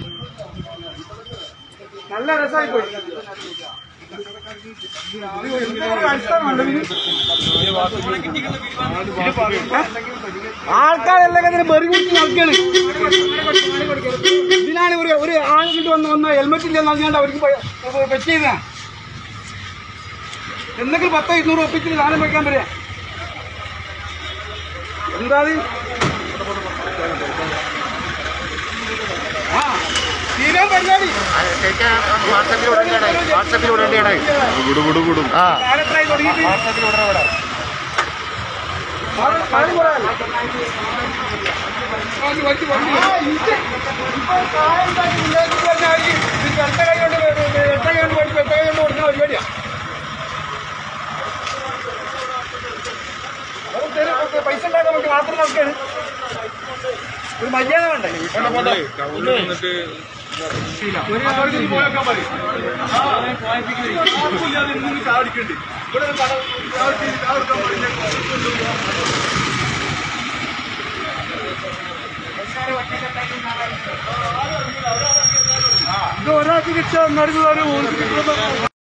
നല്ല രസമായി പോയി ആൾക്കാരെല്ലാം ഇതിന് ബെറി കുടിച്ച് നടക്കാണ് ഇതിനാണ് ഒരു ഒരു ആളുകൾ വന്ന് വന്ന ഹെൽമെറ്റ് ഇല്ലെന്ന് പറഞ്ഞാണ്ട് അവർക്ക് പറ്റിയതാ എന്തെങ്കിലും പത്തോ ഇരുന്നൂറ് ഒപ്പിച്ചിട്ട് സാധനം വെക്കാൻ പറയാ എന്താ ഇത്? ആ തീരാൻ പരിപാടി വാട്സാപ്പിലൂടെ വാട്സാപ്പിലൂടെ വിടും വിടും വിടും ആ കാലത്തായി തുടങ്ങിയിട്ട് വാട്സാപ്പിലൂടെ വിടാം ആള് കാര്യം പറയാൻ. വലിച്ച് വലിച്ച് വലിച്ച്. ആ, ഇത് ഇപ്പൊ കായം ഉണ്ടാക്കി ഉണ്ടാക്കി പറഞ്ഞാൽ ഈ ഇത് വെട്ട കൈ കൊണ്ട് വെട്ട കൈ കൊണ്ട് പഠിച്ച് വെട്ട കൈ കൊണ്ട് കൊടുക്കുന്ന പരിപാടിയാ അത് തരും. ഒക്കെ പൈസ ഉണ്ടാക്കാൻ വേണ്ടി മാത്രം നോക്കാണ് ഒരു മര്യാദ വേണ്ടേ ഒരു അവർക്ക് ഇത് പോയേക്കാൻ മതി. ആ, കുഴപ്പമില്ലാതെ ഇന്നും ചാടിക്കണ്ട് ഇവിടെ ഒരു പടം ചാടി ചാടിക്കാൻ ഇത് ഒരാൾക്ക് കിട്ടിയ മരുന്ന്